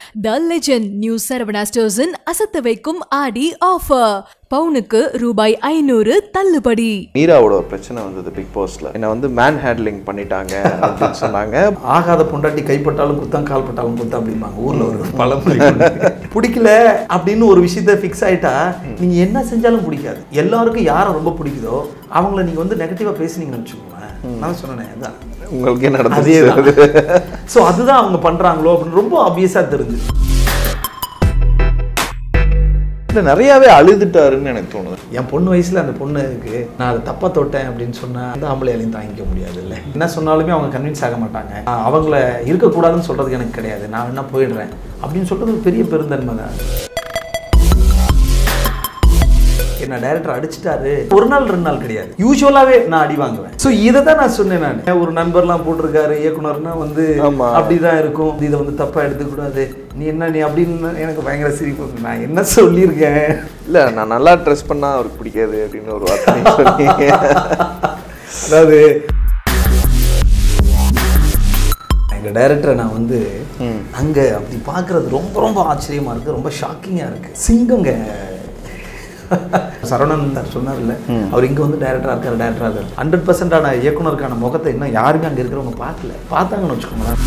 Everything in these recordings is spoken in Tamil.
த லெஜெண்ட் நியூ சரவணா ஸ்டோர்ஸின் அசத்த வைக்கும் ஆடி ஆஃபர் பவுனுக்கு ரூபாய் ஐநூறு தள்ளுபடி மீராவோட ஒரு பிரச்சனை வந்தது பிக் பாஸ்ல என்னை வந்து மேன் ஹேண்ட்லிங் பண்ணிட்டாங்க அப்படின்னு சொன்னாங்க ஆகாத பொண்டாட்டி கைப்பட்டாலும் குத்தம் கால் பட்டாலும் குத்தம் அப்படிம்பாங்க ஊர்ல ஒரு பழமொழி உண்டு. பிடிக்கல அப்படின்னு ஒரு விஷயத்த ஃபிக்ஸ் ஆயிட்டா நீங்க என்ன செஞ்சாலும் பிடிக்காது எல்லாருக்கும் யாரை ரொம்ப பிடிக்குதோ அவங்கள நீங்க வந்து நெகட்டிவா பேசுனீங்கன்னு வச்சுக்கோங்களேன் நான் சொன்னேன் அதான் உங்களுக்கே அதே நடந்தது ஸோ அதுதான் அவங்க பண்றாங்களோ அப்படின்னு ரொம்ப ஆப்வியஸா தெரிஞ்சு இல்ல நிறையவே அழுதுட்டாருன்னு எனக்கு தோணுது என் பொண்ணு வயசுல அந்த பொண்ணுக்கு நான் அதை தப்பா தொட்டேன் அப்படின்னு சொன்னா அந்த ஆம்பளையாலையும் தாங்கிக்க முடியாது இல்லை என்ன சொன்னாலுமே அவங்க கன்வின்ஸ் ஆக மாட்டாங்க நான் அவங்கள இருக்கக்கூடாதுன்னு சொல்றதுக்கு எனக்கு கிடையாது நான் என்ன போயிடுறேன் அப்படின்னு சொல்றது ஒரு பெரிய பெருந்தன்மை தான் என்ன டைரக்டர் அடிச்சிட்டாரு ஒரு நாள் ரெண்டு நாள் கிடையாது யூஸ்வலாவே நான் அடி வாங்குவேன் ஸோ இதை தான் நான் சொன்னேன் நான் ஒரு நண்பர்லாம் போட்டிருக்காரு இயக்குனர்னா வந்து ஆமா. அப்படிதான் இருக்கும் இதை வந்து தப்பா எடுத்துக்கூடாது நீ என்ன நீ அப்படின்னு எனக்கு பயங்கர சிரிப்பு வந்து, நான் என்ன சொல்லியிருக்கேன் இல்ல நான் நல்லா ட்ரெஸ் பண்ணா அவருக்கு பிடிக்காது அப்படின்னு ஒரு வார்த்தை சொல்லி அதாவது எங்கள் டைரக்டரை நான் வந்து அங்கே அப்படி பார்க்குறது ரொம்ப ரொம்ப ஆச்சரியமாக இருக்குது ரொம்ப ஷாக்கிங்காக இருக்குது சிங்கங்க சரவணன் சார் சொன்னார்ல அவர் இங்கே வந்து டைரக்டராக இருக்கார் டைரக்டராக இருக்கார் ஹண்ட்ரட் பர்சன்டான இயக்குனருக்கான முகத்தை இன்னும் யாருமே அங்கே இருக்கிறவங்க பார்க்கல பார்த்தாங்கன்னு வச்சுக்கோங்களேன்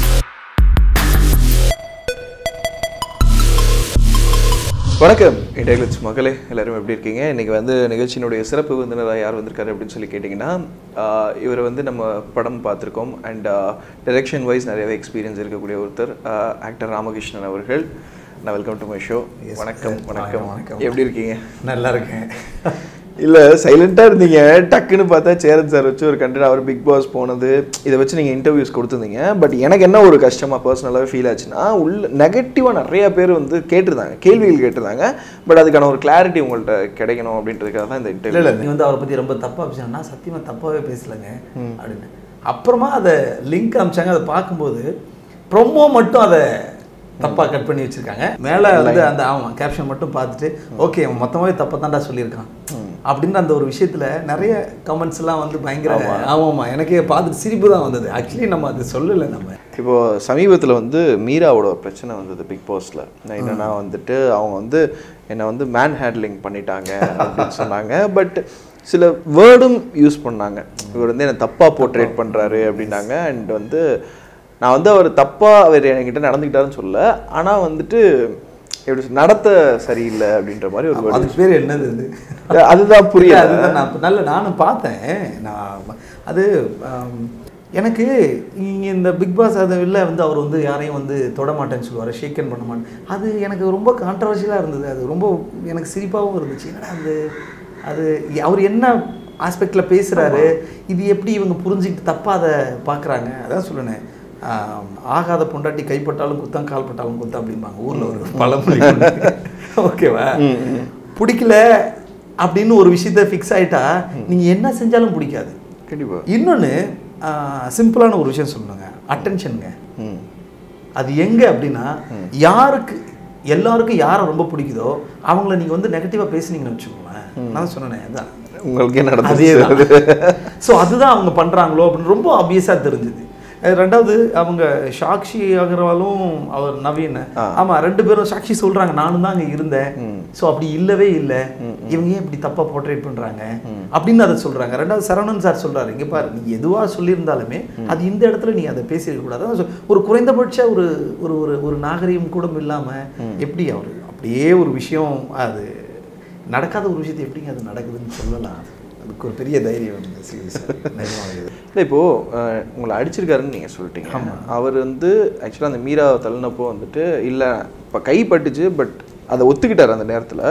வணக்கம் இடைகிளிச் மகளே எல்லாரும் எப்படி இருக்கீங்க இன்னைக்கு வந்து நிகழ்ச்சியினுடைய சிறப்பு விருந்தினராக யார் வந்திருக்காரு அப்படின்னு சொல்லி கேட்டிங்கன்னா ஆஹ் இவர் வந்து நம்ம படம் பார்த்துருக்கோம் அண்ட் டைரக்ஷன் வைஸ் நிறையவே எக்ஸ்பீரியன்ஸ் இருக்கக்கூடிய ஒருத்தர் ஆக்டர் ராமகிருஷ்ணன் அவர்கள் நான் வெல்கம் டு மை ஷோ வணக்கம் வணக்கம் வணக்கம். எப்படி இருக்கீங்க நல்லா இருக்கேன் இல்ல சைலண்டா இருந்தீங்க டக்குன்னு பார்த்தா சேரன் சார் வச்சு ஒரு கண்டென்ட் அவர் பிக் பாஸ் போனது இதை வச்சு நீங்க இன்டர்வியூஸ் கொடுத்துருந்தீங்க பட் எனக்கு என்ன ஒரு கஷ்டமா பர்சனலாகவே ஃபீல் ஆச்சுன்னா உள்ள நெகட்டிவா நிறைய பேர் வந்து கேட்டிருந்தாங்க கேள்விகள் கேட்டிருந்தாங்க பட் அதுக்கான ஒரு கிளாரிட்டி உங்கள்ட்ட கிடைக்கணும் அப்படின்றதுக்காக தான் இந்த இல்லை இன்டர்வியூ இல்லை நீ வந்து அவரை பற்றி ரொம்ப தப்பாக பேசினா நான் சத்தியமாக தப்பாகவே பேசலைங்க அப்படின்னு அப்புறமா அதை லிங்க் அமிச்சாங்க அதை பார்க்கும்போது ப்ரொமோ மட்டும் அதை தப்பாக கட் பண்ணி வச்சிருக்காங்க மேலே வந்து அந்த ஆமாம் கேப்ஷன் மட்டும் பார்த்துட்டு ஓகே அவன் மொத்தமாகவே தப்பாக தான்டா சொல்லியிருக்கான் அப்படின்ற அந்த ஒரு விஷயத்தில் நிறைய கமெண்ட்ஸ் எல்லாம் வந்து பயங்கர ஆமாம்மா எனக்கே பார்த்துட்டு சிரிப்பு தான் வந்தது ஆக்சுவலி நம்ம அது சொல்லலை நம்ம இப்போ சமீபத்தில் வந்து மீராவோட ஒரு பிரச்சனை வந்தது பிக் பாஸ்ல என்னன்னா வந்துட்டு அவங்க வந்து என்னை வந்து மேன் ஹேண்ட்லிங் பண்ணிட்டாங்க அப்படின்னு சொன்னாங்க பட் சில வேர்டும் யூஸ் பண்ணாங்க இவர் வந்து என்னை தப்பாக போர்ட்ரேட் பண்ணுறாரு அப்படின்னாங்க அண்ட் வந்து நான் வந்து அவர் தப்பாக அவர் என்கிட்ட நடந்துக்கிட்டாருன்னு சொல்ல ஆனால் வந்துட்டு எப்படி சொல்ல- நடத்த சரியில்லை அப்படின்ற மாதிரி ஒரு word. அதுக்கு பேர் என்னது இது அதுதான் புரியல அதுதான் நான் நல்ல நானும் பார்த்தேன் நான் அது ஆம், எனக்கு இங்கே இந்த பிக் பாஸ் அது இல்லை வந்து அவர் வந்து யாரையும் வந்து தொட மாட்டேன்னு சொல்லுவார் ஷேக்கன் பண்ண மாட்டேன் அது எனக்கு ரொம்ப கான்ட்ரவர்ஷியலாக இருந்தது அது ரொம்ப எனக்கு சிரிப்பாகவும் இருந்துச்சு என்னடா அது அது அவர் என்ன ஆஸ்பெக்டில் பேசுகிறாரு இது எப்படி இவங்க புரிஞ்சுக்கிட்டு தப்பாக அதை பார்க்குறாங்க அதான் சொல்லுனேன் ஆம், ஆகாத பொண்டாட்டி கைப்பட்டாலும் குத்தம் கால் பட்டாலும் குத்தம் அப்படிம்பாங்க ஊரில் ஒரு பழமொழி உண்டு. ஓகேவா பிடிக்கல அப்படின்னு ஒரு விஷயத்த ஃபிக்ஸ் ஆயிட்டா நீங்க என்ன செஞ்சாலும் பிடிக்காது கண்டிப்பா இன்னொன்று சிம்பிளான ஒரு விஷயம் சொல்லுங்க அட்டென்ஷனுங்க ம் அது எங்க அப்படின்னா யாருக்கு எல்லாருக்கும் யாரை ரொம்ப பிடிக்குதோ அவங்கள நீங்க வந்து நெகட்டிவா பேசுனீங்கன்னு வச்சுக்கோங்களேன் நான் சொன்னேன் அதான் உங்களுக்கே அதே நடந்தது ஸோ அதுதான் அவங்க பண்றாங்களோ அப்படின்னு ரொம்ப ஆப்வியஸா தெரிஞ்சுது அஹ் ரெண்டாவது அவங்க சாக்ஷி அகர்வாலும் அவர் நவீன் ஆமா ரெண்டு பேரும் சாக்ஷி சொல்றாங்க நானும் தான் அங்க இருந்தேன் ஸோ அப்படி இல்லவே இல்லை இவங்க ஏன் இப்படி தப்பா போர்ட்ரேட் பண்றாங்க அப்படின்னு அதை சொல்றாங்க ரெண்டாவது சரவணன் சார் சொல்றாரு இங்க பாரு நீ எதுவா சொல்லியிருந்தாலுமே அது இந்த இடத்துல நீ அதை பேசியிருக்க கூடாது அதான் சொல்- ஒரு குறைந்தபட்ச ஒரு ஒரு ஒரு ஒரு நாகரிகம் கூட இல்லாம எப்படி அவர் அப்படியே ஒரு விஷயம் அது நடக்காத ஒரு விஷயத்தை எப்படிங்க அது நடக்குதுன்னு சொல்லலாம் அதுக்கு ஒரு பெரிய தைரியம் வந்து சீரியஸாக நிஜமாவே இல்லை இப்போ அஹ், உங்களை அடிச்சிருக்காருன்னு நீங்க சொல்லிட்டீங்க அவர் வந்து ஆக்சுவலாக அந்த மீரா தள்ளினப்போ வந்துட்டு இல்லை இப்போ கை பட்டுச்சு பட் அதை ஒத்துக்கிட்டார் அந்த நேரத்தில்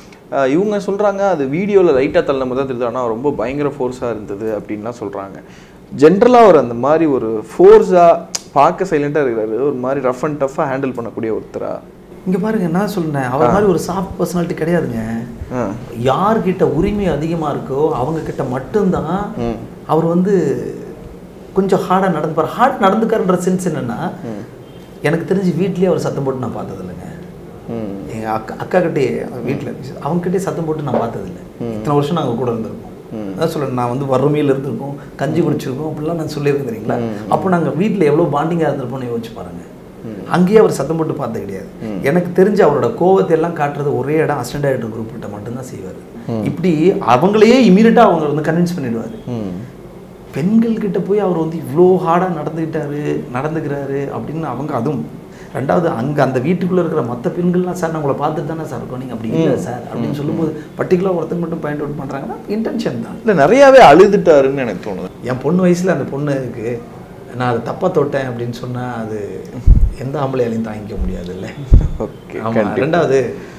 இவங்க சொல்றாங்க அது வீடியோவில் லைட்டாக தள்ளின தான் தெரியுது ஆனால் ரொம்ப பயங்கர ஃபோர்ஸாக இருந்தது அப்படின்லாம் சொல்றாங்க ஜென்ரலாக அவர் அந்த மாதிரி ஒரு ஃபோர்ஸாக பார்க்க சைலண்டாக இருக்கிறாரு ஒரு மாதிரி ரஃப் அண்ட் டஃப்பாக ஹேண்டில் பண்ணக்கூடிய ஒருத்தரா இங்க பாருங்க என்ன சொல்றேன் அவர் மாதிரி ஒரு சாஃப்ட் பர்சனாலிட்டி கிடையாதுங்க ஆ யார்கிட்ட உரிமை அதிகமா இருக்கோ அவங்க கிட்ட மட்டும்தான் அவர் வந்து கொஞ்சம் ஹார்டாக நடந்துப்பார் ஹார்ட் நடந்துக்காருன்ற சென்ஸ் என்னன்னா எனக்கு தெரிஞ்சு வீட்லயே அவர் சத்தம் போட்டு நான் பார்த்தது இல்லைங்க ம் எங்க அக்கா அக்கா கிட்டே வீட்டில் அவங்க கிட்டே சத்தம் போட்டு நான் பார்த்தது இல்லை இத்தனை வருஷம் நாங்கள் கூட இருந்திருக்கோம் அதான் சொல்றேன் நான் வந்து வறுமையில் இருந்திருக்கோம் கஞ்சி குடிச்சிருக்கோம் அப்படிலாம் நான் சொல்லியிருக்கேன் தெரியுங்களா அப்போ நாங்கள் வீட்டில் எவ்வளோ பாண்டிங்காக இருந்திருப்போம்னு யோசிச்சு பாருங்க அங்கேயே அவர் சத்தம் போட்டு பார்த்தது கிடையாது எனக்கு தெரிஞ்ச அவரோட கோவத்தை எல்லாம் காட்டுறது ஒரே இடம் அசிஸ்டன்ட் டைரக்டர் குரூப் கிட்ட மட்டும்தான் செய்வார் இப்படி அவங்களையே இமீடியட்டாக அவங்க வந்து கன்வின்ஸ் பண்ணிடுவார் ம் பெண்கள் கிட்ட போய் அவர் வந்து இவ்வளோ ஹார்டாக நடந்துக்கிட்டாரு நடந்துக்கிறாரு அப்படின்னு அவங்க அதுவும் ரெண்டாவது அங்கே அந்த வீட்டுக்குள்ளே இருக்கிற மற்ற பெண்கள்லாம் சார் நான் உங்களை பார்த்துட்டு தானே சார் இருக்கோம் நீங்கள் அப்படி இல்லை சார் அப்படின்னு சொல்லும்போது பர்டிகுலர் ஒருத்தங்க மட்டும் பாயிண்ட் அவுட் பண்ணுறாங்கன்னா இன்டென்ஷன் தான் இல்லை நிறையாவே அழுதுட்டாருன்னு எனக்கு தோணுது என் பொண்ணு வயசில் அந்த பொண்ணுக்கு நான் அதை தப்பாக தொட்டேன் அப்படின்னு சொன்னால் அது எந்த ஆம்பளையாலையும் தாங்கிக்க முடியாதுல்ல ஓகே ஆமாம் ரெண்டாவது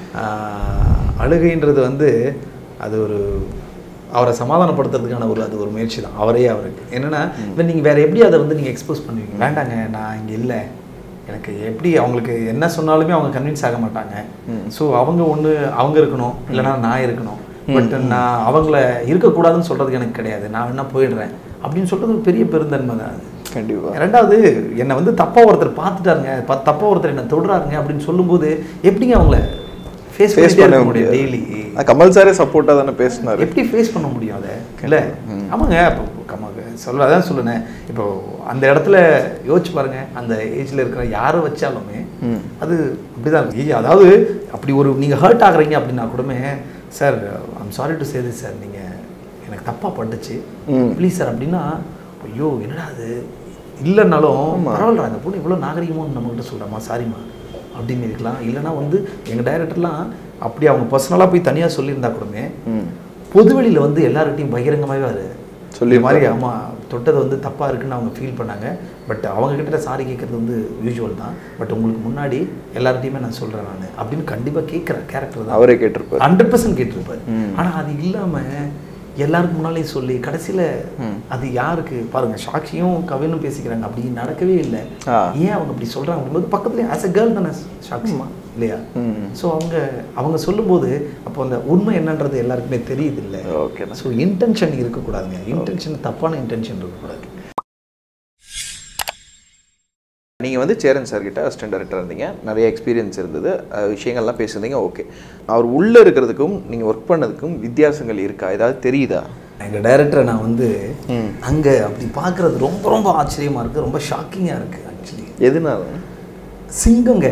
ஆஹ், அழுகைன்றது வந்து அது ஒரு அவரை சமாதானப்படுத்துறதுக்கான ஒரு அது ஒரு முயற்சி தான் அவரே அவருக்கு என்னன்னா இப்போ நீங்கள் வேற எப்படி அதை வந்து நீங்கள் எக்ஸ்போஸ் பண்ணுவீங்க வேண்டாங்க நான் இங்கே இல்லை எனக்கு எப்படி அவங்களுக்கு என்ன சொன்னாலுமே அவங்க கன்வின்ஸ் ஆக மாட்டாங்க ஸோ அவங்க ஒன்று அவங்க இருக்கணும் இல்லைன்னா நான் இருக்கணும் பட் நான் அவங்கள இருக்கக்கூடாதுன்னு சொல்கிறதுக்கு எனக்கு கிடையாது நான் வேணா போயிடுறேன் அப்படின்னு சொல்கிறது ஒரு பெரிய பெருந்தன்மை தான் அது கண்டிப்பா ரெண்டாவது என்னை வந்து தப்பாக ஒருத்தர் பார்த்துட்டாருங்க ப- தப்பா ஒருத்தர் என்னை தொடுறாருங்க அப்படின்னு சொல்லும்போது எப்படிங்க அவங்கள ஃபேஸ் ஃபேஸ் பண்ண பண்ண முடியும் முடியாது டெய்லி ஆ, கமல் சாரே சப்போர்ட்டாக தானே பேசினாரு எப்படி ஃபேஸ் பண்ண முடியும் அதை இல்லை ஆமாங்க இப்போ கமாங்க சொல்ல அதான் சொல்லுனேன் இப்போ அந்த இடத்துல யோசிச்சு பாருங்க அந்த ஏஜ்ல இருக்கிற யாரை வச்சாலுமே அது அப்படிதான் இருக்கு ஏய், அதாவது அப்படி ஒரு நீங்க ஹர்ட் ஆகுறீங்க அப்படின்னா கூடமே sir I'm sorry to Sethu sir நீங்க எனக்கு தப்பா பட்டுச்சு ம். ப்ளீஸ் சார் அப்படின்னா ஐயோ என்னடா அது இல்லைன்னாலும் பரவாயில்ல அந்த பொண்ணு இவ்வளோ நாகரிகமும் நம்மகிட்ட சொல்கிறோமா சாரிம்மா அப்படின்னு இருக்கலாம் இல்லைன்னா வந்து எங்கள் டைரக்டர்லாம் அப்படி அவங்க பர்சனலாக போய் தனியாக சொல்லியிருந்தா கூடமே ம் பொதுவெளியில் வந்து எல்லார்கிட்டையும் பகிரங்கமாகவே அது சொல்லி சொல்லி மாதிரி ஆமாம் தொட்டது வந்து தப்பாக இருக்குன்னு அவங்க ஃபீல் பண்ணாங்க பட் அவங்க கிட்ட சாரி கேட்குறது வந்து யூஸ்வல் தான் பட் உங்களுக்கு முன்னாடி எல்லார்கிட்டையுமே நான் சொல்கிறேன் நான் அப்படின்னு கண்டிப்பாக கேட்குற கேரக்டர் தான் அவரே கேட்டிருப்பாரு ஹண்ட்ரட் பர்சன்ட் கேட்டிருப்பாரு ம். ஆனால் அது இல்லாமல் எல்லாருக்கும் முன்னாலேயும் சொல்லி கடைசியில் அது யாருக்கு பாருங்க சாக்ஷியும் கவினும் பேசிக்கிறாங்க அப்படி நடக்கவே இல்லை ஆ. ஏன் அவங்க அப்படி சொல்கிறாங்க அப்படிங்கும்போது பக்கத்துலேயே ஆஸ் அ கேர்ள் தானே சாக்ஷிமா இல்லையா ம். ஸோ அவங்க அவங்க சொல்லும்போது அப்போ அந்த உண்மை என்னன்றது எல்லாருக்குமே தெரியுது இல்லை ஓகே ஸோ இன்டென்ஷன் இருக்கக்கூடாதுங்க இன்டென்ஷன் தப்பான இன்டென்ஷன் இருக்கக்கூடாது நீங்கள் வந்து சேரன் சார் கிட்ட அசிஸ்டன்ட் டைரக்டர் இருந்தீங்க நிறைய எக்ஸ்பீரியன்ஸ் இருந்தது அஹ் விஷயங்கள்லாம் பேசியிருந்தீங்க ஓகே அவர் உள்ளே இருக்கிறதுக்கும் நீங்கள் ஒர்க் பண்ணதுக்கும் வித்தியாசங்கள் இருக்கா ஏதாவது தெரியுதா எங்கள் டைரக்டரை நான் வந்து ம். அங்கே அப்படி பார்க்குறது ரொம்ப ரொம்ப ஆச்சரியமாக இருக்குது ரொம்ப ஷாக்கிங்காக இருக்குது ஆக்சுவலி எதுனால சிங்கங்க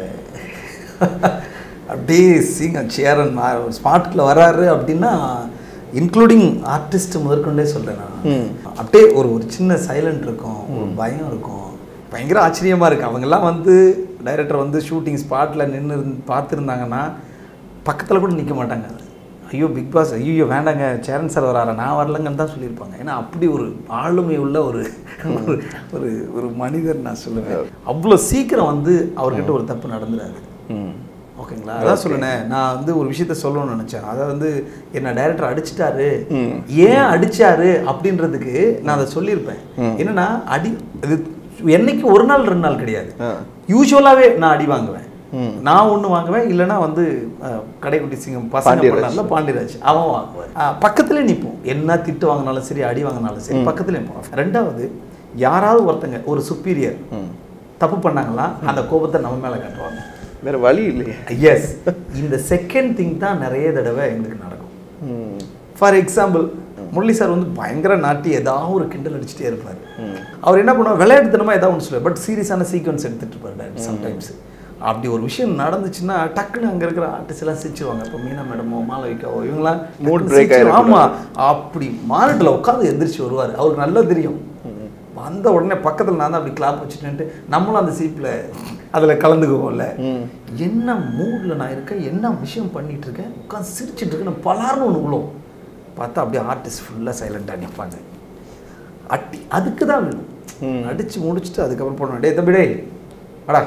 அப்படியே சிங்கம் சேரன் ஸ்பாட்ல வராரு அப்படின்னா இன்க்ளூடிங் ஆர்டிஸ்ட் முதற்கொண்டே சொல்கிறேன் நான் அப்படியே ஒரு ஒரு சின்ன சைலண்ட் இருக்கும் ஒரு பயம் இருக்கும் பயங்கர ஆச்சரியமாக இருக்குது அவங்கெல்லாம் வந்து டைரக்டர் வந்து ஷூட்டிங் ஸ்பாட்டில் நின்று பார்த்துருந்தாங்கன்னா பக்கத்தில் கூட நிற்க மாட்டாங்க ஐயோ பிக் பாஸ் ஐயோ வேண்டாங்க சேரன் சார் வராரா நான் வரலங்கன்னு தான் சொல்லியிருப்பாங்க ஏன்னா அப்படி ஒரு ஆளுமை உள்ள ஒரு ஒரு ஒரு ஒரு மனிதர் நான் சொல்லுவேன் அவ்வளோ சீக்கிரம் வந்து அவர்கிட்ட ஒரு தப்பு நடந்துடாது ம் ஓகேங்களா அதான் சொல்லுனேன் நான் வந்து ஒரு விஷயத்த சொல்லணும்னு நினச்சேன் அதை வந்து என்ன டைரக்டர் அடிச்சிட்டாரு ஏன் அடிச்சாரு அப்படின்றதுக்கு நான் அதை சொல்லியிருப்பேன் என்னன்னா அடி இது என்னைக்கு ஒரு நாள் ரெண்டு நாள் கிடையாது ஆ. யூஸ்வலாகவே நான் அடி வாங்குவேன் நான் ஒன்று வாங்குவேன் இல்லைன்னா வந்து அஹ், கடைக்குட்டி சிங்கம் பசங்க பாண்டியராஜ். பண்ணார்ல பாண்டியராஜ் அவன் வாங்குவான் அஹ், பக்கத்துலே நிற்போம் என்ன திட்டு வாங்கினாலும் சரி அடி வாங்கினாலும் சரி பக்கத்துலேயே நிற்போம் ரெண்டாவது யாராவது ஒருத்தங்க ஒரு சுப்பீரியர் தப்பு பண்ணாங்களா அந்த கோபத்தை நம்ம மேலே காட்டுவாங்க வேற வழி இல்லையே எஸ் இந்த செகண்ட் திங் தான் நிறைய தடவை எங்களுக்கு நடக்கும் ம் ஃபார் எக்ஸாம்பிள் முரளி சார் வந்து பயங்கர நாட்டி ஏதாவது ஒரு கிண்டல் அடிச்சுட்டே இருப்பார் அவர் என்ன பண்ணுவார் விளையாட்டுத்தனமா ஏதாவது ஒன்று சொல்லுவார் பட் சீரியஸான சீக்வன்ஸ் எடுத்துட்டு இருப்பார் சம்டைம்ஸ் அப்படி ஒரு விஷயம் நடந்துச்சுன்னா டக்குன்னு அங்கே இருக்கிற ஆர்டிஸ்ட் எல்லாம் சிரிச்சிருவாங்க இப்போ மீனா மேடமோ மாளவிகாவோ இவங்களாம் Mood டக்குன்னு break சிரிச்சிருவாங்க. ஆயிடக்கூடாது. ஆமா அப்படி மானிட்டில் உட்காந்து எந்திரிச்சு வருவார் அவருக்கு நல்லா தெரியும் வந்த உடனே பக்கத்தில் நான் தான் அப்படி கிளாப் வச்சுட்டு நம்மளும் அந்த சீப்பில் அதில் கலந்துக்குவோம்ல என்ன மூடில் நான் இருக்கேன் என்ன விஷயம் பண்ணிட்டு இருக்கேன் உட்காந்து சிரிச்சிட்டு இருக்கேன் பலார்னு ஒன்று விழும் பார்த்தா அப்படியே ஆர்டிஸ்ட் ஃபுல்லாக சைலண்டாக நிற்பாங்க அட்டி அதுக்கு தான் வேணும் அடித்து முடிச்சுட்டு அதுக்கப்புறம் போனோம் டே தம்பி டேய் வாடா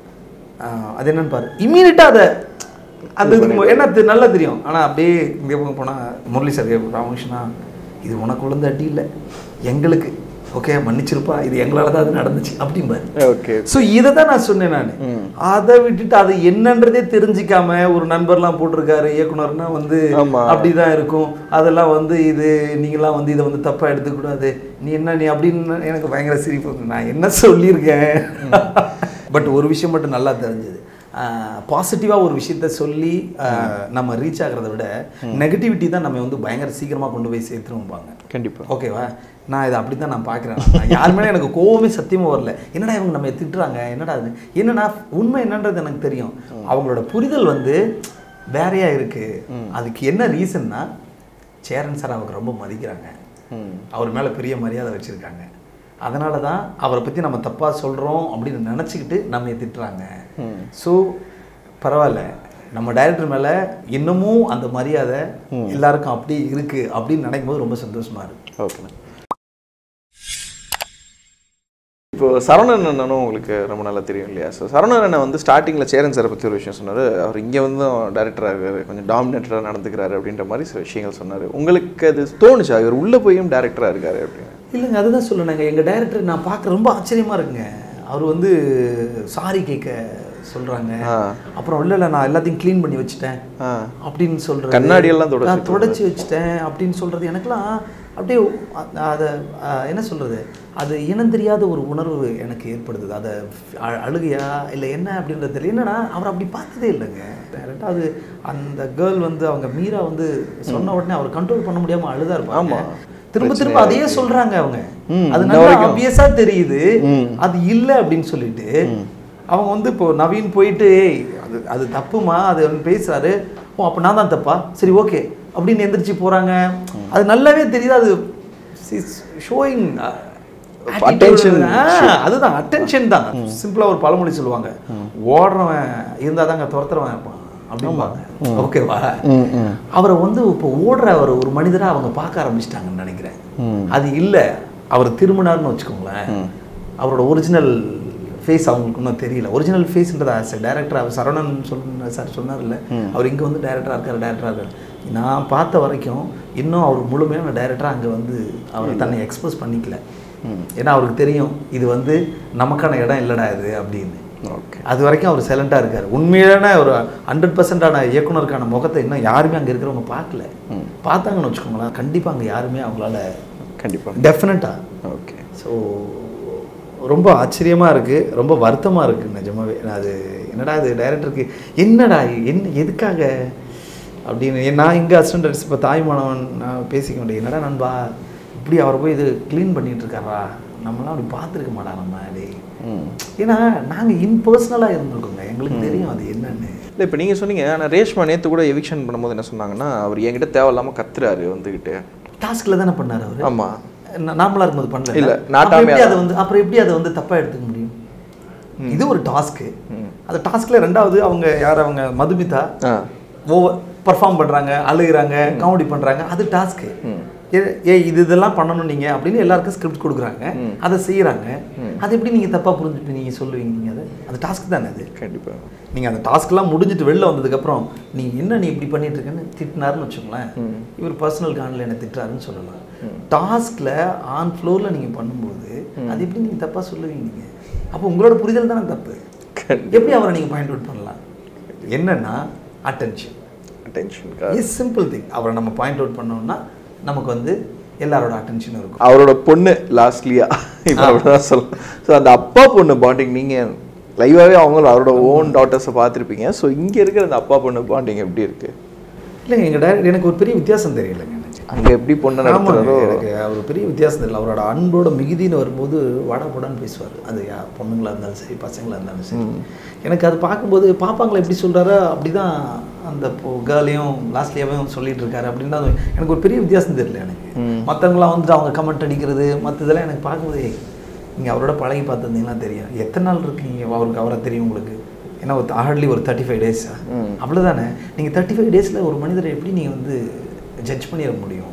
ஆஹ், அது என்னன்னு பாரு இம்மீடியட்டாக அதை அந்த இதுக்கு என்ன தெ- நல்லா தெரியும் ஆனால் அப்படியே இங்கே போனால் முரளி சார் ராமகிருஷ்ணா இது உனக்கு விழுந்த அடி இல்லை எங்களுக்கு ஓகே மன்னிச்சிருப்பா இது எங்களால் தான் அது நடந்துச்சு அப்படிம்பாரு ஓகே ஸோ இதை தான் நான் சொன்னேன் நான் அதை விட்டுட்டு அது என்னன்றதே தெரிஞ்சுக்காம ஒரு நண்பர்லாம் போட்டிருக்காரு இயக்குனர்னா வந்து ஆமா. அப்படிதான் இருக்கும் அதெல்லாம் வந்து இது நீங்களாம் வந்து இதை வந்து தப்பா எடுத்துக்கூடாது நீ என்ன நீ அப்படின்னு எனக்கு பயங்கர சிரிப்பு வந்து, நான் என்ன சொல்லியிருக்கேன் பட் ஒரு விஷயம் மட்டும் நல்லா தெரிஞ்சது பாசிட்டிவாக ஒரு விஷயத்த சொல்லி ஆஹ், நம்ம ரீச் ஆகிறத விட நெகட்டிவிட்டி தான் நம்ம வந்து பயங்கர சீக்கிரமாக கொண்டு போய் சேர்த்துருவாங்க கண்டிப்பா ஓகேவா நான் இதை அப்படி தான் நான் பார்க்குறேன் யாருமே எனக்கு கோவமே சத்தியமாக வரல என்னடா இவங்க நம்ம திட்டுறாங்க என்னடா அது என்னன்னா உண்மை என்னன்றது எனக்கு தெரியும் அவங்களோட புரிதல் வந்து வேறையா இருக்கு அதுக்கு என்ன ரீசன்னா சேரன் சார் அவங்க ரொம்ப மதிக்கிறாங்க ம் அவர் மேலே பெரிய மரியாதை வச்சுருக்காங்க அதனால தான் அவரை பற்றி நம்ம தப்பாக சொல்கிறோம் அப்படின்னு நினச்சிக்கிட்டு நம்ம திட்டுறாங்க ஸோ பரவாயில்ல நம்ம டைரக்டர் மேலே இன்னமும் அந்த மரியாதை எல்லாருக்கும் அப்படி இருக்குது அப்படின்னு நினைக்கும் போது ரொம்ப சந்தோஷமாக இருக்குது ஓகேண்ணா இப்போ சரவணன் அண்ணனும் உங்களுக்கு ரொம்ப நல்லா தெரியும் இல்லையா ஸோ சரவணன் அண்ணன் வந்து ஸ்டார்டிங்கில் சேரன் சாரை பற்றி ஒரு விஷயம் சொன்னார் அவர் இங்கே வந்து டேரக்டராக இருக்காரு கொஞ்சம் டாமினேட்டராக நடந்துக்கிறாரு அப்படின்ற மாதிரி சில விஷயங்கள் சொன்னார் உங்களுக்கு அது தோணுச்சா இவர் உள்ளே போயும் டேரக்டராக இருக்காரு அப்படின்னு இல்லைங்க அதுதான் சொல்லுனாங்க எங்கள் டைரக்டர் நான் பார்க்க ரொம்ப ஆச்சரியமாக இருக்குங்க அவர் வந்து சாரி கேட்க சொல்கிறாங்க ஆ. அப்புறம் இல்லை இல்லை நான் எல்லாத்தையும் க்ளீன் பண்ணி வச்சுட்டேன் ஆ அப்படின்னு சொல்கிறது கண்ணாடியெல்லாம் தொடச்சு நான் தொடச்சி வச்சுட்டேன் அப்படின்னு சொல்கிறது எனக்கெல்லாம் அப்படியே அ- அதை அ, என்ன சொல்கிறது அது இனம் தெரியாத ஒரு உணர்வு எனக்கு ஏற்படுது அதை அ- அழுகையா இல்லை என்ன அப்படின்றது தெரியல என்னன்னா அவர் அப்படி பார்த்ததே இல்லைங்க ரெண்டாவது அந்த கேர்ள் வந்து அவங்க மீரா வந்து சொன்ன உடனே அவர் கண்ட்ரோல் பண்ண முடியாமல் அழுதா இருப்பாங்க ஆமா. திரும்ப திரும்ப அதையே சொல்றாங்க அவங்க ம், அது இன்ன நல்லா வரைக்கும். ஆப்வியஸா தெரியுது ம். அது இல்லை அப்படின்னு சொல்லிட்டு அவங்க வந்து இப்போ நவீன் போயிட்டு "ஏய், அது அது தப்புமா அது அவன் பேசுறாரு ஓ அப்போ நான் தான் தப்பா சரி ஓகே அப்படின்னு எந்திரிச்சு போறாங்க அது நல்லாவே தெரியுது அது ஷோயிங் Attention. அதுதான் அட்டென்ஷன் தான் சிம்பிளா ஒரு பழமொழி சொல்லுவாங்க ஓடுறவன் இருந்தாதாங்க துரத்துறவன் இருப்பான் அப்படிம்பாங்க ஓகேவா அவரை வந்து இப்போ ஓடுற ஒரு ஒரு மனிதரா அவங்க பார்க்க ஆரம்பிச்சிட்டாங்கன்னு நினைக்கிறேன் அது இல்லை அவர் திரும்பினார்னு வச்சுக்கோங்களேன் அவரோட ஒரிஜினல் ஃபேஸ் அவங்களுக்கு இன்னும் தெரியல ஒரிஜினல் ஃபேஸ்ன்றதா சார் டேரக்டர் அவர் சரவணன் சொன்ன சார் சொன்னார்ல அவர் இங்கே வந்து டேரக்டராக இருக்கார் டேரக்டராக இருக்கார் நான் பார்த்த வரைக்கும் இன்னும் அவர் முழுமையான டேரக்டராக அங்கே வந்து அவர் தன்னை எக்ஸ்போஸ் பண்ணிக்கல ஏன்னா அவருக்கு தெரியும் இது வந்து நமக்கான இடம் இல்லடா இது அப்படின்னு ஓகே அது வரைக்கும் அவர் சைலண்டாக இருக்கார் உண்மையான ஒரு ஹண்ட்ரட் பர்சன்டான இயக்குனருக்கான முகத்தை இன்னும் யாருமே அங்கே இருக்கிறவங்க பார்க்கல பார்த்தாங்கன்னு வச்சுக்கோங்களேன் கண்டிப்பாக அங்கே யாருமே அவங்களால கண்டிப்பாக டெஃபினட்டாக ஓகே ஸோ ரொம்ப ஆச்சரியமாக இருக்குது ரொம்ப வருத்தமாக இருக்குது நிஜமாவே நான் அது என்னடா இது டைரக்டருக்கு என்னடா என்ன எதுக்காக அப்படின்னு நான் இங்கே அசிஸ்டன்ட் இப்போ தாய்மானவன் நான் பேசிக்க முடியும் என்னடா நண்பா இப்படி அவர் போய் இது க்ளீன் பண்ணிட்டு இருக்காரா நம்மளாம் அப்படி பார்த்துருக்க மாட்டா நம்ம டேய் ம் ஏன்னா நாங்கள் இம்பர்சனலாக இருந்திருக்கோங்க எங்களுக்கு தெரியும் அது என்னன்னு இல்லை இப்போ நீங்கள் சொன்னீங்க ஆனால் ரேஷ்மா நேற்று கூட எவிக்ஷன் பண்ணும்போது என்ன சொன்னாங்கன்னா அவர் என்கிட்ட தேவையில்லாமல் கத்துறாரு வந்துக்கிட்டு டாஸ்கில் தானே பண்ணார் அவர் ஆமா நார்மலாக இருக்கும்போது பண்ணல இல்ல, அப்புறம் நாட்டாமையா எப்படி அதை வந்து அப்புறம் எப்படி அதை வந்து தப்பாக எடுத்துக்க முடியும் இது ஒரு டாஸ்க்கு அந்த டாஸ்க்ல ரெண்டாவது அவங்க யார் அவங்க மதுமிதா ஆ ஓவர் பர்ஃபார்ம் பண்றாங்க அழுகுறாங்க காமெடி பண்றாங்க அது டாஸ்க்கு ஏ இது இதெல்லாம் பண்ணணும் நீங்க அப்படின்னு எல்லாருக்கும் ஸ்கிரிப்ட் கொடுக்குறாங்க அதை செய்யறாங்க அது எப்படி நீங்க தப்பா புரிஞ்சுட்டு நீங்க சொல்லுவீங்க நீங்க அதை அந்த டாஸ்க் தானே அது கண்டிப்பாக நீங்க அந்த டாஸ்க்லாம் முடிஞ்சிட்டு வெளில வந்ததுக்கப்புறம் நீ என்ன நீ இப்படி பண்ணிட்டு இருக்கேன்னு திட்டினாருன்னு வச்சுக்கோங்களேன் இவர் பர்சனல் கானில் என்ன திட்டுறாருன்னு சொல்லலாம் டாஸ்க்ல ஆன் ஃப்ளோரில் நீங்க பண்ணும்போது அது எப்படி நீங்க தப்பா சொல்லுவீங்க நீங்க அப்போ உங்களோட புரிதல் தானே தப்பு எப்படி அவரை நீங்க பாயிண்ட் அவுட் பண்ணலாம் என்னன்னா attention attention is simple thing அவரை நம்ம பாயிண்ட் அவுட் பண்ணோம்னா நமக்கு வந்து எல்லாரோட அட்டென்ஷனும் இருக்கும் அவரோட பொண்ணு லாஸ்ட்லியா இப்போ அப்படிதான் சொல்லலாம் ஸோ அந்த அப்பா பொண்ணு பாண்டிங் நீங்கள் லைவாகவே அவங்களும் அவரோட ஓன் டாட்டர்ஸை பார்த்துருப்பீங்க ஸோ இங்கே இருக்கிற அந்த அப்பா பொண்ணு பாண்டிங் எப்படி இருக்கு இல்லைங்க எங்கள் டைரக்ட் எனக்கு ஒரு பெரிய வித்தியாசம் தெரியலைங்க எனக்கு அங்கே எப்படி பொண்ணை ஆமாங்க, நடத்துறாரோ எனக்கு அவர் பெரிய வித்தியாசம் தெரியல அவரோட அன்போட மிகுதின்னு வரும்போது வாடா போடான்னு பேசுவார் அது யா பொண்ணுங்களா இருந்தாலும் சரி பசங்களா இருந்தாலும் சரி எனக்கு அது பார்க்கும்போது பாப்பாங்களை எப்படி சொல்கிறாரோ அப்படி தான் அந்த கேர்ளையும் லாஸ்ட்லியாவையும் சொல்லிட்டு இருக்காரு அப்படின்னு தான் அது- எனக்கு ஒரு பெரிய வித்தியாசம் தெரியல எனக்கு மற்றவங்களாம் வந்துட்டு அவங்க கமெண்ட் அடிக்கிறது மற்ற இதெல்லாம் எனக்கு பார்க்கும்போது நீங்கள் அவரோட பழகி பார்த்துருந்தீங்கன்னா தெரியும் எத்தனை நாள் இருக்கீங்க அவருக்கு அவரை தெரியும் உங்களுக்கு ஏன்னா ஒரு ஹார்ட்லி ஒரு தேர்ட்டி ஃபைவ் டேஸ் அவ்வளோதானே நீங்கள் தேர்ட்டி ஃபைவ் டேஸில் ஒரு மனிதரை எப்படி நீங்கள் வந்து ஜட்ஜ் பண்ணிட முடியும்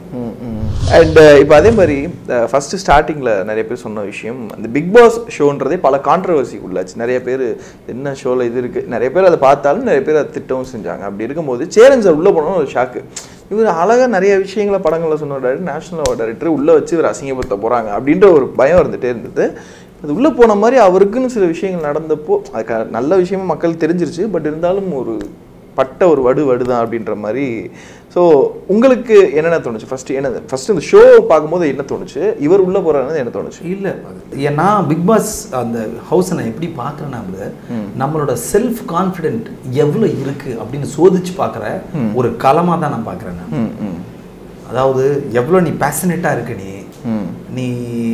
அண்ட் இப்போ அதே மாதிரி ஃபஸ்ட்டு ஸ்டார்டிங்கில் நிறைய பேர் சொன்ன விஷயம் அந்த பிக் பாஸ் ஷோன்றதே பல கான்ட்ரவர்சி உள்ளாச்சு நிறைய பேர் என்ன ஷோவில் இது இருக்குது நிறைய பேர் அதை பார்த்தாலும் நிறைய பேர் அதை திட்டவும் செஞ்சாங்க அப்படி இருக்கும்போது சேரன் சார் உள்ளே போனோம் ஒரு ஷாக்கு இவர் அழகாக நிறைய விஷயங்களை படங்களில் சொன்ன டேரக்டர் நேஷனல் டைரக்டர் உள்ளே வச்சு இவர் அசிங்கப்படுத்த போகிறாங்க அப்படின்ற ஒரு பயம் இருந்துகிட்டே இருந்தது அது உள்ளே போன மாதிரி அவருக்குன்னு சில விஷயங்கள் நடந்தப்போ அது க- நல்ல விஷயமா மக்கள் தெரிஞ்சிருச்சு பட் இருந்தாலும் ஒரு பட்ட ஒரு வடு வடுதான் அப்படின்ற மாதிரி ஸோ உங்களுக்கு என்னென்ன தோணுச்சு ஃபர்ஸ்ட் என்ன ஃபர்ஸ்ட் இந்த ஷோ பார்க்கும்போது என்ன தோணுச்சு இவர் உள்ள போறாருன்னு என்ன தோணுச்சு இல்லை நான் பிக் பாஸ் அந்த ஹவுஸை நான் எப்படி பார்க்குறேன்னா brother, நம்மளோட செல்ஃப் கான்ஃபிடென்ட் எவ்வளோ இருக்கு அப்படின்னு சோதிச்சு பார்க்குற ஒரு களமாக தான் நான் பார்க்குறேன் நான் ம் ம் அதாவது எவ்வளோ நீ பேஷனேட்டாக இருக்க நீ ம் நீ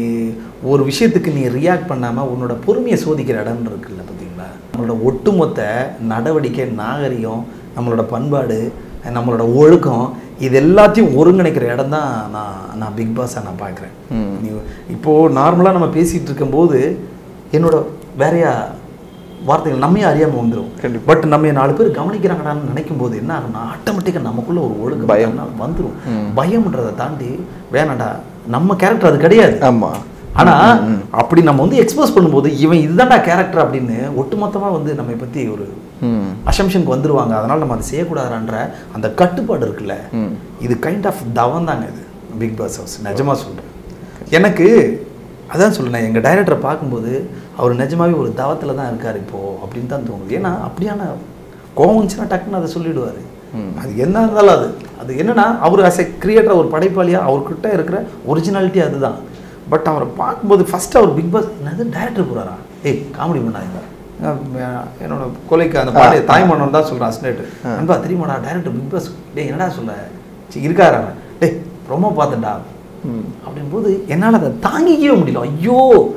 ஒரு விஷயத்துக்கு நீ ரியாக்ட் பண்ணாமல் உன்னோட பொறுமையை சோதிக்கிற இடம் இருக்குல்ல பார்த்தீங்களா நம்மளோட ஒட்டுமொத்த நடவடிக்கை நாகரிகம் நம்மளோட பண்பாடு நம்மளோட ஒழுக்கம் இது எல்லாத்தையும் ஒருங்கிணைக்கிற இடம் தான் நான் நான் பிக் பாஸை நான் பார்க்குறேன் நீ இப்போது நார்மலாக நம்ம பேசிகிட்டு இருக்கும்போது என்னோட வேறையா வார்த்தைகள் நம்மையே அறியாமல் வந்துடும் கண்டிப்பா. பட் நம்ம நாலு பேர் கவனிக்கிறாங்கடான்னு நினைக்கும் போது என்ன ஆகும்னா ஆட்டோமேட்டிக்காக நமக்குள்ள ஒரு ஒழுக்கம் பயம். வந்துடும் பயம்ன்றதை தாண்டி வேணாடா நம்ம கேரக்டர் அது கிடையாது ஆமா ஆனா அப்படி நம்ம வந்து எக்ஸ்போஸ் பண்ணும்போது இவன் இதுதான்டா கேரக்டர் அப்படின்னு ஒட்டுமொத்தமா வந்து நம்மை பத்தி ஒரு ம் அசம்ஷனுக்கு வந்துருவாங்க அதனால நம்ம அதை செய்யக்கூடாதுன்ற அந்த கட்டுப்பாடு இருக்குல்ல ம். இது கைண்ட் ஆஃப் தவம் தாங்க இது பிக் பாஸ் ஹவுஸ் நிஜமா சொல்றேன் எனக்கு அதான் சொல்லுறேன் எங்க டைரக்டரை பார்க்கும்போது அவர் நிஜமாவே ஒரு தவத்துல தான் இருக்காரு இப்போ அப்படின்னு தான் தோணுது ஏன்னா அப்படியான கோவம் வந்துச்சுன்னா டக்குன்னு அதை சொல்லிடுவாரு அது என்ன இருந்தாலும் அது அது என்னன்னா அவர் அஸ் எ கிரியேட்டர் ஒரு படைப்பாளியா அவர்கிட்ட இருக்கிற ஒரிஜினாலிட்டி அதுதான் பட் அவரை பார்க்கும்போது ஃபர்ஸ்ட் அவர் பிக் பாஸ் என்னது டைரக்டர் போறாரா ஏய் காமெடி பண்ணாதீங்க அஹ் என்னோட கொலைக்கு அந்த பாடி தாய்மானவன் தான் சொல்கிறான் அஸ்னேட்டு அன்பா தெரியுமாடா டைரக்டர் பிக் பாஸ் டேய் என்னடா சொல்ல சரி இருக்காரு அவன் டேய் ரொம்ப பார்த்தேன்டா அப்படின்போது என்னால் அதை தாங்கிக்கவே முடியல ஐயோ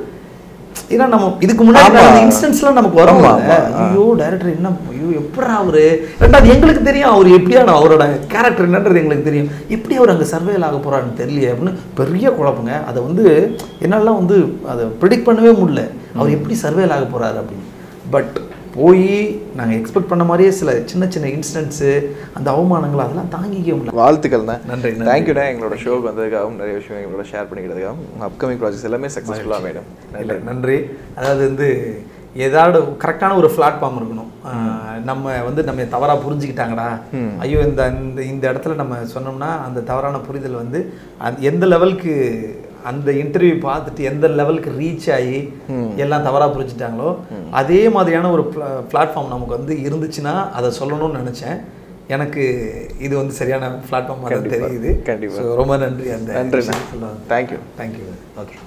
ஏன்னா நம்ம இதுக்கு முன்னாடி ஆமா. அந்த இன்ஸ்டன்ஸ்லாம் நமக்கு வரும் ஆமா, ஆமா. ஐயோ டைரக்டர் என்ன ஐயோ எப்படா அவரு ரெண்டாவது எங்களுக்கு தெரியும் அவர் எப்படியான அவரோட கேரக்டர் என்னன்றது எங்களுக்கு தெரியும் எப்படி அவர் அங்கே சர்வேல் ஆக போறாருன்னு தெரியலையே அப்படின்னு பெரிய குழப்பங்க அதை வந்து என்னாலாம் வந்து அதை ப்ரிடிக்ட் பண்ணவே முடியல அவர் எப்படி சர்வேல் ஆக போறாரு அப்படின்னு பட் போய் நாங்கள் எக்ஸ்பெக்ட் பண்ண மாதிரியே சில சின்ன சின்ன இன்சிடென்ட்ஸு அந்த அவமானங்கள் அதெல்லாம் தாங்கிக்க முடியல வாழ்த்துக்கள்ண்ணா நன்றி, நன்றி. தேங்க்யூண்ணா எங்களோட ஷோக்கு வந்ததுக்காகவும் நிறைய விஷயம் எங்களோட ஷேர் பண்ணிக்கிறதுக்காகவும் உங்கள் அப்கமிங் ப்ராஜெக்ட்ஸ் எல்லாமே சக்ஸஸ்ஃபுல்லாக மேடம் இல்லை நன்றி அதாவது வந்து ஏதாவது கரெக்டான ஒரு பிளாட்ஃபார்ம் இருக்கணும் ஆஹ் நம்ம வந்து நம்ம தவறாக புரிஞ்சுக்கிட்டாங்கடா ஐயோ இந்த இந்த இந்த இடத்துல நம்ம சொன்னோம்னா அந்த தவறான புரிதல் வந்து அந்த எந்த லெவலுக்கு அந்த இன்டர்வியூ பார்த்துட்டு எந்த லெவலுக்கு ரீச் ஆகி எல்லாம் தவறாக புரிஞ்சுட்டாங்களோ அதே மாதிரியான ஒரு பிளாட்ஃபார்ம் நமக்கு வந்து இருந்துச்சுன்னா அதை சொல்லணும்னு நினச்சேன் எனக்கு இது வந்து சரியான பிளாட்ஃபார்ம் கண்டிப்பா, தெரியுது கண்டிப்பா. So, ரொம்ப நன்றி அந்த நன்றிண்ணா தேங்க்யூ தேங்க்யூ ஓகே